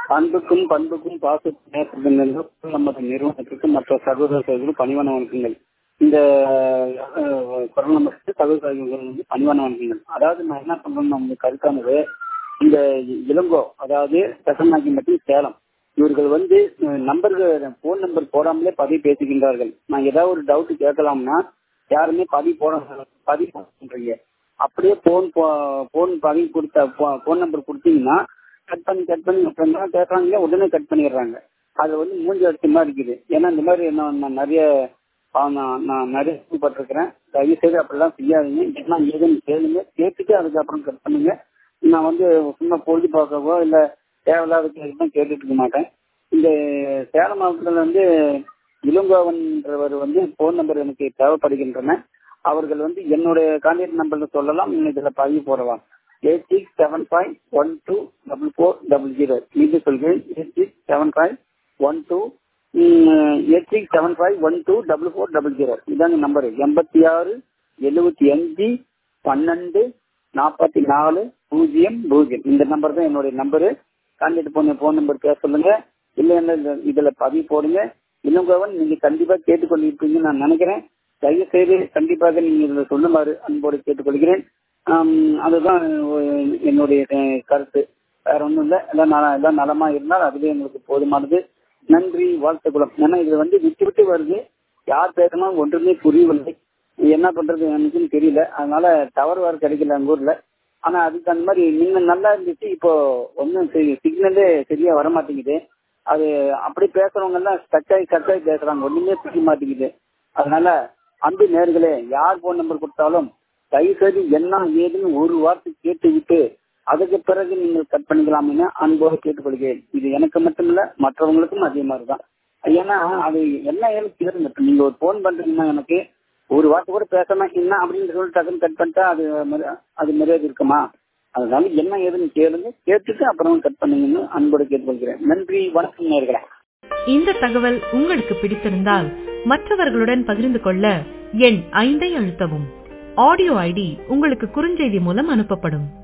அன்புக்கும் பண்புக்கும் பாசத்துக்கும் நேசத்திற்கும் நமது நிறுவனத்திற்கு மற்ற சகோதர சகோதரர்கள் பணிவான வணக்கங்கள் இந்த அஹ், குரல் நம்பருக்கு சகோதர சகோதரர்கள் வந்து பணிவான வணக்கங்கள் அதாவது நான் என்ன பண்றேன்னு நம்ம கருத்தானது இந்த இளங்கோ அதாவது செகண்ட் மற்றும் சேலம் இவர்கள் வந்து நம்பர்கள் போன் நம்பர் போடாமலே பதிவு பேசுகின்றார்கள் நான் ஏதாவது ஒரு டவுட் கேட்கலாம்னா யாருமே பதிவு போட பதிவு பண்றீங்க அப்படியே போன் போன் பதிவு கொடுத்த போன் நம்பர் கொடுத்தீங்கன்னா கட் பண்ணி கட் பண்ணி அப்புறம் கேட்கறாங்க உடனே கட் பண்ணிடுறாங்க அது வந்து மூஞ்சி அடிச்ச மாதிரி இருக்குது ஏன்னா இந்த மாதிரி நான் நான் நிறைய ஆ, நான் நான் நிறைய கேள்விப்பட்டிருக்கிறேன் தயவு செய்து அப்படிலாம் செய்யாதீங்க என்ன ஏதுன்னு கேளுங்க கேட்டுட்டு அதுக்கப்புறம் கட் பண்ணுங்க நான் வந்து சும்மா பொழுது பார்க்கவோ இல்லை தேவையில்லாத கேள்வி கேட்டுட்டு இருக்க மாட்டேன் இந்த சேலம் மாவட்டத்தில் வந்து இளங்கோவன்றவர் வந்து ஃபோன் நம்பர் எனக்கு தேவைப்படுகின்றன அவர்கள் வந்து என்னுடைய கான்டாக்ட் நம்பர் சொல்லலாம் நீங்க இதுல பதிவு போடலாம் eight six seven five one two double four double zero மீண்டும் சொல்கிறேன் eight six seven five one two eight six seven five one two double four double zero இதாங்க நம்பர் எண்பத்தி ஆறு எழுபத்தி அஞ்சு பன்னெண்டு நாற்பத்தி நாலு பூஜ்ஜியம் பூஜ்ஜியம் இந்த நம்பர் தான் என்னுடைய நம்பரு கான்டாக்ட் பண்ண ஃபோன் நம்பர் பேச சொல்லுங்க இல்லைன்னா இந்த- இதுல பதிவு போடுங்க இளங்கோவன் நீங்க கண்டிப்பா கேட்டுக்கொண்டிருப்பீங்கன்னு நான் நினைக்கிறேன் தயவு செய்து கண்டிப்பாக நீங்க இதுல சொல்லுமாறு அன்போடு கேட்டுக்கொள்கிறேன் ஆம், அதுதான் ஒ- என்னுடைய அஹ், கருத்து வேற ஒண்ணும் இல்லை எல்லாம் நல- எல்லாம் நலமா இருந்தால் அதுவே எங்களுக்கு போதுமானது நன்றி வாழ்த்துக்குளம் ஏன்னா இது வந்து விட்டு விட்டு வருது யார் பேசணும் ஒன்றுமே புரியவில்லை என்ன பண்றது எனக்குன்னு தெரியல அதனால டவர் வேற கிடைக்கல எங்க ஊர்ல ஆனா அதுக்கு அந்த மாதிரி முன்ன நல்லா இருந்துச்சு இப்போ ஒன்றும் சிக்னலே சரியா வர மாட்டேங்குது அது அப்படி பேசுறவங்க எல்லாம் ஸ்டக் ஆகி ஸ்டக் ஆகி பேசுறாங்க ஒண்ணுமே புரிய மாட்டேங்குது அதனால அன்பு நேர்களே யார் போன் நம்பர் கொடுத்தாலும் தயவு செய்து என்ன ஏதுன்னு ஒரு வார்த்தை கேட்டு விட்டு அதுக்கு பிறகு நீங்கள் கட் பண்ணிக்கலாம்னு அன்போடு கேட்டுக்கொள்கிறேன் இது எனக்கு மட்டுமில்ல மற்றவங்களுக்கும் அதே மாதிரி தான் ஏன்னா அது என்ன ஏன்னு கேளுங்க இப்ப நீங்க ஒரு போன் பண்றீங்கன்னா எனக்கு ஒரு வார்த்தை கூட பேசணும் என்ன அப்படின்னு சொல்லி டக்குன்னு கட் பண்ணிட்டா அது மரி- அது மரியாதை இருக்குமா அதனால என்ன ஏதுன்னு கேளுங்க கேட்டுட்டு அப்புறம் கட் பண்ணுங்கன்னு அன்போடு கேட்டுக்கொள்கிறேன் நன்றி வணக்கம் நேர்களே இந்த தகவல் உங்களுக்கு பிடித்திருந்தால் மற்றவர்களுடன் பகிர்ந்து கொள்ள எண் ஐந்தை அழுத்தவும் ஆடியோ ஐடி உங்களுக்கு குறுஞ்செய்தி மூலம் அனுப்பப்படும்